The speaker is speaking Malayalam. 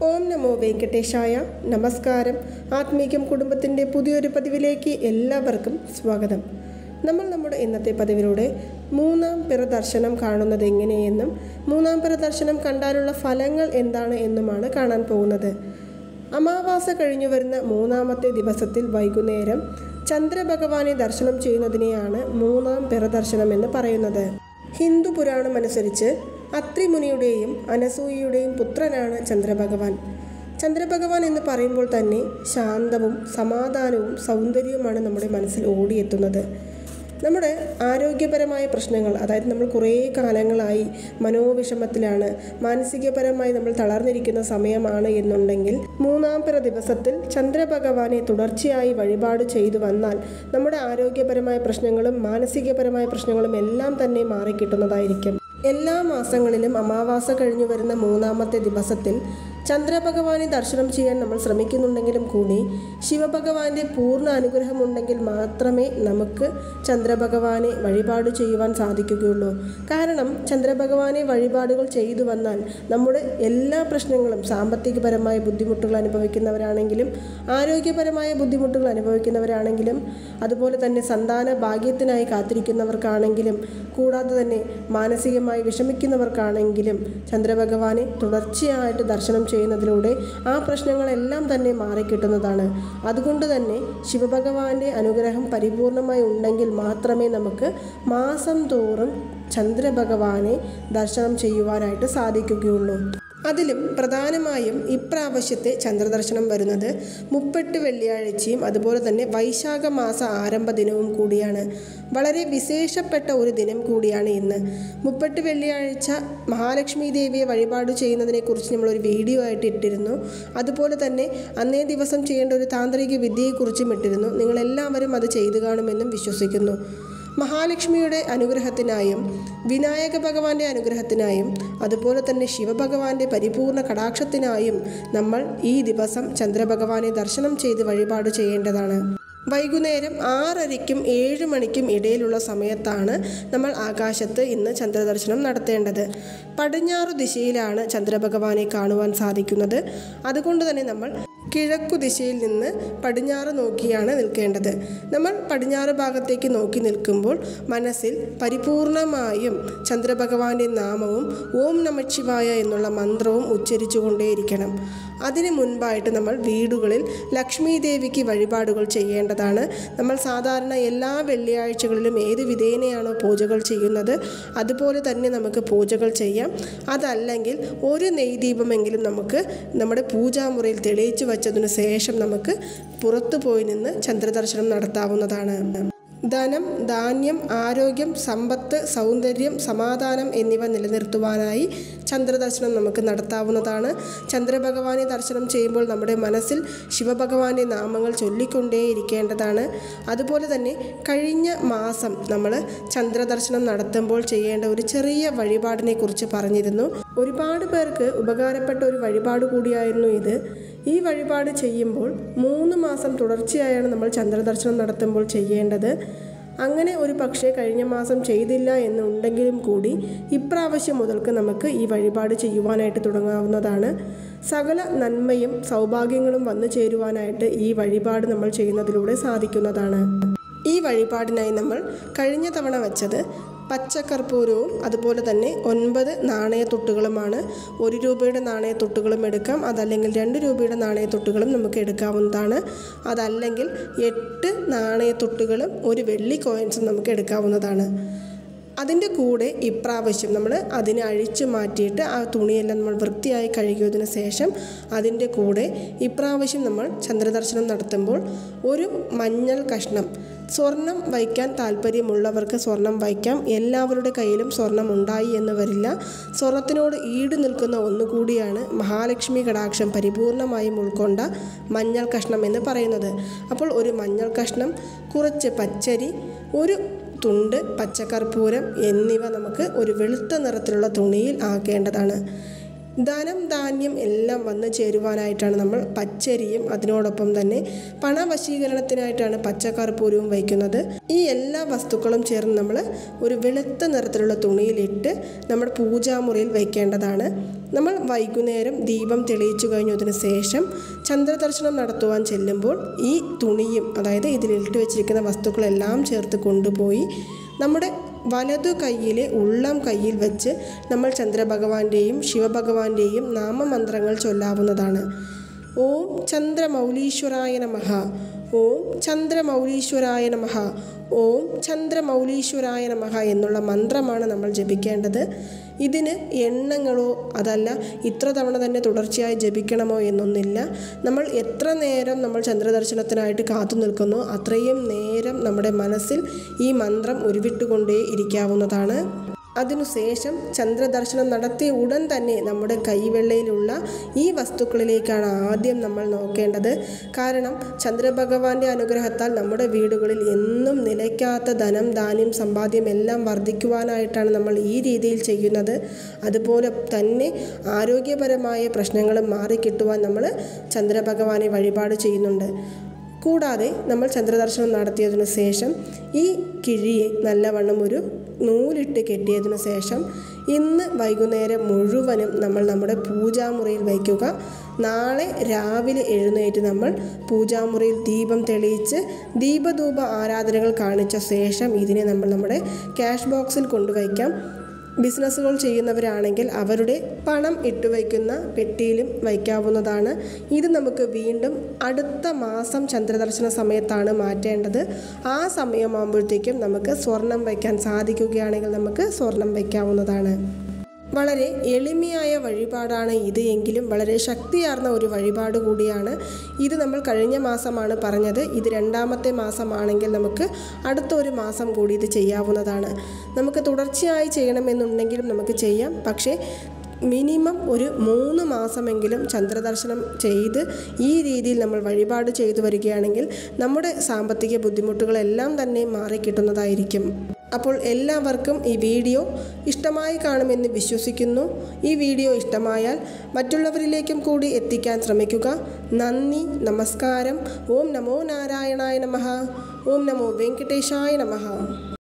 ഓം നമോ വെങ്കടേശായ നമസ്കാരം ആത്മീകം കുടുംബത്തിൻ്റെ പുതിയൊരു പതിവിലേക്ക് എല്ലാവർക്കും സ്വാഗതം നമ്മൾ നമ്മുടെ ഇന്നത്തെ പതിവിലൂടെ മൂന്നാം പിറ ദർശനം കാണുന്നത് എങ്ങനെയെന്നും മൂന്നാം പിറ ദർശനം കണ്ടാലുള്ള ഫലങ്ങൾ എന്താണ് എന്നുമാണ് കാണാൻ പോകുന്നത് അമാവാസ കഴിഞ്ഞു വരുന്ന മൂന്നാമത്തെ ദിവസത്തിൽ വൈകുന്നേരം ചന്ദ്രഭഗവാനെ ദർശനം ചെയ്യുന്നതിനെയാണ് മൂന്നാം പിറ ദർശനം എന്ന് പറയുന്നത് ഹിന്ദു പുരാണം അനുസരിച്ച് അത്രിമുനിയുടെയും അനസൂയയുടെയും പുത്രനാണ് ചന്ദ്രഭഗവാൻ ചന്ദ്രഭഗവാൻ എന്ന് പറയുമ്പോൾ തന്നെ ശാന്തവും സമാധാനവും സൗന്ദര്യവുമാണ് നമ്മുടെ മനസ്സിൽ ഓടിയെത്തുന്നത് നമ്മുടെ ആരോഗ്യപരമായ പ്രശ്നങ്ങൾ അതായത് നമ്മൾ കുറേ കാലങ്ങളായി മനോവിഷമത്തിലാണ് മാനസികപരമായി നമ്മൾ തളർന്നിരിക്കുന്ന സമയമാണ് എന്നുണ്ടെങ്കിൽ മൂന്നാം പിറ ദിവസത്തിൽ ചന്ദ്രഭഗവാനെ തുടർച്ചയായി വഴിപാട് ചെയ്തു വന്നാൽ നമ്മുടെ ആരോഗ്യപരമായ പ്രശ്നങ്ങളും മാനസികപരമായ പ്രശ്നങ്ങളും എല്ലാം തന്നെ മാറിക്കിട്ടുന്നതായിരിക്കും എല്ലാ മാസങ്ങളിലും അമാവാസ കഴിഞ്ഞു വരുന്ന മൂന്നാമത്തെ ദിവസത്തിൽ ചന്ദ്രഭഗവാനെ ദർശനം ചെയ്യാൻ നമ്മൾ ശ്രമിക്കുന്നുണ്ടെങ്കിലും കൂടി ശിവഭഗവാന്റെ പൂർണ്ണ അനുഗ്രഹമുണ്ടെങ്കിൽ മാത്രമേ നമുക്ക് ചന്ദ്രഭഗവാനെ വഴിപാട് ചെയ്യുവാൻ സാധിക്കുകയുള്ളൂ കാരണം ചന്ദ്രഭഗവാനെ വഴിപാടുകൾ ചെയ്തു വന്നാൽ നമ്മുടെ എല്ലാ പ്രശ്നങ്ങളും സാമ്പത്തികപരമായ ബുദ്ധിമുട്ടുകൾ അനുഭവിക്കുന്നവരാണെങ്കിലും ആരോഗ്യപരമായ ബുദ്ധിമുട്ടുകൾ അനുഭവിക്കുന്നവരാണെങ്കിലും അതുപോലെ തന്നെ സന്താന ഭാഗ്യത്തിനായി കാത്തിരിക്കുന്നവർക്കാണെങ്കിലും കൂടാതെ തന്നെ മാനസികമായി വിഷമിക്കുന്നവർക്കാണെങ്കിലും ചന്ദ്രഭഗവാനെ തുടർച്ചയായിട്ട് ദർശനം ചെയ്യുന്നതിലൂടെ ആ പ്രശ്നങ്ങളെല്ലാം തന്നെ മാറിക്കിട്ടുന്നതാണ് അതുകൊണ്ട് തന്നെ ശിവഭഗവാന്റെ അനുഗ്രഹം പരിപൂർണമായി ഉണ്ടെങ്കിൽ മാത്രമേ നമുക്ക് മാസം തോറും ചന്ദ്രഭഗവാനെ ദർശനം ചെയ്യുവാനായിട്ട് സാധിക്കുകയുള്ളൂ അതിലും പ്രധാനമായും ഇപ്രാവശ്യത്തെ ചന്ദ്രദർശനം വരുന്നത് മുപ്പെട്ട് വെള്ളിയാഴ്ചയും അതുപോലെ തന്നെ വൈശാഖ മാസ ആരംഭ ദിനവും കൂടിയാണ് വളരെ വിശേഷപ്പെട്ട ഒരു ദിനം കൂടിയാണ് ഇന്ന് മുപ്പെട്ട് വെള്ളിയാഴ്ച മഹാലക്ഷ്മി ദേവിയെ വഴിപാട് ചെയ്യുന്നതിനെക്കുറിച്ച് നമ്മളൊരു വീഡിയോ ആയിട്ട് ഇട്ടിരുന്നു അതുപോലെ തന്നെ അന്നേ ദിവസം ചെയ്യേണ്ട ഒരു താന്ത്രിക വിദ്യയെക്കുറിച്ചും ഇട്ടിരുന്നു നിങ്ങളെല്ലാവരും അത് ചെയ്തു കാണുമെന്നും വിശ്വസിക്കുന്നു മഹാലക്ഷ്മിയുടെ അനുഗ്രഹത്തിനായും വിനായക ഭഗവാന്റെ അനുഗ്രഹത്തിനായും അതുപോലെ തന്നെ ശിവഭഗവാന്റെ പരിപൂർണ കടാക്ഷത്തിനായും നമ്മൾ ഈ ദിവസം ചന്ദ്രഭഗവാനെ ദർശനം ചെയ്ത് വഴിപാട് ചെയ്യേണ്ടതാണ് വൈകുന്നേരം ആറരയ്ക്കും ഏഴ് മണിക്കും ഇടയിലുള്ള സമയത്താണ് നമ്മൾ ആകാശത്ത് ഇന്ന് ചന്ദ്രദർശനം നടത്തേണ്ടത് പടിഞ്ഞാറു ദിശയിലാണ് ചന്ദ്രഭഗവാനെ കാണുവാൻ സാധിക്കുന്നത് അതുകൊണ്ട് തന്നെ നമ്മൾ കിഴക്കു ദിശയിൽ നിന്ന് പടിഞ്ഞാറ് നോക്കിയാണ് നിൽക്കേണ്ടത് നമ്മൾ പടിഞ്ഞാറ് ഭാഗത്തേക്ക് നോക്കി നിൽക്കുമ്പോൾ മനസ്സിൽ പരിപൂർണമായും ചന്ദ്രഭഗവാന്റെ നാമവും ഓം നമശിവായ എന്നുള്ള മന്ത്രവും ഉച്ചരിച്ചുകൊണ്ടേയിരിക്കണം അതിന് മുൻപായിട്ട് നമ്മൾ വീടുകളിൽ ലക്ഷ്മി ദേവിക്ക് വഴിപാടുകൾ ചെയ്യേണ്ടതാണ് നമ്മൾ സാധാരണ എല്ലാ വെള്ളിയാഴ്ചകളിലും ഏത് വിധേനയാണോ പൂജകൾ ചെയ്യുന്നത് അതുപോലെ തന്നെ നമുക്ക് പൂജകൾ ചെയ്യാം അതല്ലെങ്കിൽ ഒരു നെയ്ദീപമെങ്കിലും നമുക്ക് നമ്മുടെ പൂജാമുറിയിൽ തെളിയിച്ചു വച്ചതിനു ശേഷം നമുക്ക് പുറത്തു പോയി നിന്ന് ചന്ദ്രദർശനം നടത്താവുന്നതാണ് ധനം ധാന്യം ആരോഗ്യം സമ്പത്ത് സൗന്ദര്യം സമാധാനം എന്നിവ നിലനിർത്തുവാനായി ചന്ദ്രദർശനം നമുക്ക് നടത്താവുന്നതാണ് ചന്ദ്രഭഗവാനെ ദർശനം ചെയ്യുമ്പോൾ നമ്മുടെ മനസ്സിൽ ശിവഭഗവാന്റെ നാമങ്ങൾ ചൊല്ലിക്കൊണ്ടേയിരിക്കേണ്ടതാണ് അതുപോലെ തന്നെ കഴിഞ്ഞ മാസം നമ്മൾ ചന്ദ്രദർശനം നടത്തുമ്പോൾ ചെയ്യേണ്ട ഒരു ചെറിയ വഴിപാടിനെ കുറിച്ച് പറഞ്ഞിരുന്നു ഒരുപാട് പേർക്ക് ഉപകാരപ്പെട്ട ഒരു വഴിപാട് കൂടിയായിരുന്നു ഇത് ഈ വഴിപാട് ചെയ്യുമ്പോൾ മൂന്ന് മാസം തുടർച്ചയായാണ് നമ്മൾ ചന്ദ്രദർശനം നടത്തുമ്പോൾ ചെയ്യേണ്ടത് അങ്ങനെ ഒരു പക്ഷേ കഴിഞ്ഞ മാസം ചെയ്തില്ല എന്നുണ്ടെങ്കിലും കൂടി ഇപ്രാവശ്യം മുതൽക്ക് നമുക്ക് ഈ വഴിപാട് ചെയ്യുവാനായിട്ട് തുടങ്ങാവുന്നതാണ് സകല നന്മയും സൗഭാഗ്യങ്ങളും വന്നു ചേരുവാനായിട്ട് ഈ വഴിപാട് നമ്മൾ ചെയ്യുന്നതിലൂടെ സാധിക്കുന്നതാണ് ഈ വഴിപാടിനായി നമ്മൾ കഴിഞ്ഞ തവണ വെച്ചത് പച്ചക്കർപ്പൂരവും അതുപോലെ തന്നെ ഒൻപത് നാണയത്തൊട്ടുകളുമാണ് ഒരു രൂപയുടെ നാണയത്തൊട്ടുകളും എടുക്കാം അതല്ലെങ്കിൽ രണ്ട് രൂപയുടെ നാണയത്തൊട്ടുകളും നമുക്ക് എടുക്കാവുന്നതാണ് അതല്ലെങ്കിൽ എട്ട് നാണയത്തൊട്ടുകളും ഒരു വെള്ളി കോയിൻസും നമുക്ക് എടുക്കാവുന്നതാണ് അതിൻ്റെ കൂടെ ഇപ്രാവശ്യം നമ്മൾ അതിനെ അഴിച്ചു മാറ്റിയിട്ട് ആ തുണിയെല്ലാം നമ്മൾ വൃത്തിയായി കഴുകിയതിന് ശേഷം അതിൻ്റെ കൂടെ ഇപ്രാവശ്യം നമ്മൾ ചന്ദ്രദർശനം നടത്തുമ്പോൾ ഒരു മഞ്ഞൾ കഷ്ണം സ്വർണം വയ്ക്കാൻ താല്പര്യമുള്ളവർക്ക് സ്വർണം വയ്ക്കാം എല്ലാവരുടെ കയ്യിലും സ്വർണം ഉണ്ടായി എന്ന് വരില്ല സ്വർണത്തിനോട് ഈട് നിൽക്കുന്ന ഒന്നുകൂടിയാണ് മഹാലക്ഷ്മി കടാക്ഷം പരിപൂർണമായും ഉൾക്കൊണ്ട മഞ്ഞൾ കഷ്ണം എന്ന് പറയുന്നത് അപ്പോൾ ഒരു മഞ്ഞൾ കഷ്ണം കുറച്ച് പച്ചരി ഒരു തുണ്ട് പച്ചക്കർപ്പൂരം എന്നിവ നമുക്ക് ഒരു വെളുത്ത നിറത്തിലുള്ള തുണിയിൽ ആക്കേണ്ടതാണ് ധനം ധാന്യം എല്ലാം വന്നു ചേരുവാനായിട്ടാണ് നമ്മൾ പച്ചരിയും അതിനോടൊപ്പം തന്നെ പണവശീകരണത്തിനായിട്ടാണ് പച്ചക്കർപ്പൂരവും വയ്ക്കുന്നത് ഈ എല്ലാ വസ്തുക്കളും ചേർന്ന് നമ്മൾ ഒരു വെളുത്ത നിറത്തിലുള്ള തുണിയിലിട്ട് നമ്മുടെ പൂജാമുറിയിൽ വയ്ക്കേണ്ടതാണ് നമ്മൾ വൈകുന്നേരം ദീപം തെളിയിച്ചു കഴിഞ്ഞതിന് ശേഷം ചന്ദ്രദർശനം നടത്തുവാൻ ചെല്ലുമ്പോൾ ഈ തുണിയും അതായത് ഇതിലിട്ട് വെച്ചിരിക്കുന്ന വസ്തുക്കളെല്ലാം ചേർത്ത് കൊണ്ടുപോയി നമ്മുടെ വലതു കൈയിലെ ഉള്ളം കയ്യിൽ വെച്ച് നമ്മൾ ചന്ദ്രഭഗവാന്റെയും ശിവഭഗവാന്റെയും നാമമന്ത്രങ്ങൾ ചൊല്ലാവുന്നതാണ് ഓം ചന്ദ്രമൗലീശ്വരായ നമഃ ഓം ചന്ദ്രമൗലീശ്വരായ നമഃ ഓം ചന്ദ്രമൗലീശ്വരായ നമഃ എന്നുള്ള മന്ത്രമാണ് നമ്മൾ ജപിക്കേണ്ടത് ഇതിന് എണ്ണങ്ങളോ അതല്ല ഇത്ര തവണ തന്നെ തുടർച്ചയായി ജപിക്കണമോ എന്നൊന്നില്ല നമ്മൾ എത്ര നേരം നമ്മൾ ചന്ദ്രദർശനത്തിനായിട്ട് കാത്തു നിൽക്കുന്നോ അത്രയും നേരം നമ്മുടെ മനസ്സിൽ ഈ മന്ത്രം ഉരുവിട്ടുകൊണ്ടേ ഇരിക്കാവുന്നതാണ് അതിനുശേഷം ചന്ദ്രദർശനം നടത്തിയ ഉടൻ തന്നെ നമ്മുടെ കൈവെള്ളയിലുള്ള ഈ വസ്തുക്കളിലേക്കാണ് ആദ്യം നമ്മൾ നോക്കേണ്ടത് കാരണം ചന്ദ്രഭഗവാന്റെ അനുഗ്രഹത്താൽ നമ്മുടെ വീടുകളിൽ എന്നും നിലയ്ക്കാത്ത ധനം ധാന്യം സമ്പാദ്യം എല്ലാം വർദ്ധിക്കുവാനായിട്ടാണ് നമ്മൾ ഈ രീതിയിൽ ചെയ്യുന്നത് അതുപോലെ തന്നെ ആരോഗ്യപരമായ പ്രശ്നങ്ങൾ മാറിക്കിട്ടുവാൻ നമ്മൾ ചന്ദ്രഭഗവാനെ വഴിപാട് ചെയ്യുന്നുണ്ട് കൂടാതെ നമ്മൾ ചന്ദ്രദർശനം നടത്തിയതിനു ശേഷം ഈ കിഴിയെ നല്ലവണ്ണം ഒരു നൂലിട്ട് കെട്ടിയതിനു ശേഷം ഇന്ന് വൈകുന്നേരം മുഴുവനും നമ്മൾ നമ്മുടെ പൂജാമുറിയിൽ വയ്ക്കുക നാളെ രാവിലെ എഴുന്നേറ്റ് നമ്മൾ പൂജാമുറിയിൽ ദീപം തെളിയിച്ച് ദീപധൂപ ആരാധനകൾ കാണിച്ച ശേഷം ഇതിനെ നമ്മൾ നമ്മുടെ ക്യാഷ് ബോക്സിൽ കൊണ്ടുവയ്ക്കാം ബിസിനസ്സുകൾ ചെയ്യുന്നവരാണെങ്കിൽ അവരുടെ പണം ഇട്ടുവയ്ക്കുന്ന പെട്ടിയിലും വയ്ക്കാവുന്നതാണ് ഇത് നമുക്ക് വീണ്ടും അടുത്ത മാസം ചന്ദ്രദർശന സമയത്താണ് മാറ്റേണ്ടത് ആ സമയമാകുമ്പോഴത്തേക്കും നമുക്ക് സ്വർണം വയ്ക്കാൻ സാധിക്കുകയാണെങ്കിൽ നമുക്ക് സ്വർണം വയ്ക്കാവുന്നതാണ് വളരെ എളിമയായ വഴിപാടാണ് ഇത് എങ്കിലും വളരെ ശക്തിയാർന്ന ഒരു വഴിപാട് കൂടിയാണ് ഇത് നമ്മൾ കഴിഞ്ഞ മാസമാണ് പറഞ്ഞത് ഇത് രണ്ടാമത്തെ മാസമാണെങ്കിൽ നമുക്ക് അടുത്ത ഒരു മാസം കൂടി ഇത് ചെയ്യാവുന്നതാണ് നമുക്ക് തുടർച്ചയായി ചെയ്യണമെന്നുണ്ടെങ്കിലും നമുക്ക് ചെയ്യാം പക്ഷേ മിനിമം ഒരു മൂന്ന് മാസമെങ്കിലും ചന്ദ്രദർശനം ചെയ്ത് ഈ രീതിയിൽ നമ്മൾ വഴിപാട് ചെയ്തു വരികയാണെങ്കിൽ നമ്മുടെ സാമ്പത്തിക ബുദ്ധിമുട്ടുകളെല്ലാം തന്നെ മാറിക്കിട്ടുന്നതായിരിക്കും അപ്പോൾ എല്ലാവർക്കും ഈ വീഡിയോ ഇഷ്ടമായി കാണുമെന്ന് വിശ്വസിക്കുന്നു ഈ വീഡിയോ ഇഷ്ടമായാൽ മറ്റുള്ളവരിലേക്കും കൂടി എത്തിക്കാൻ ശ്രമിക്കുക നന്ദി നമസ്കാരം ഓം നമോ നാരായണായ നമഃ ഓം നമോ വെങ്കടേശായ നമഃ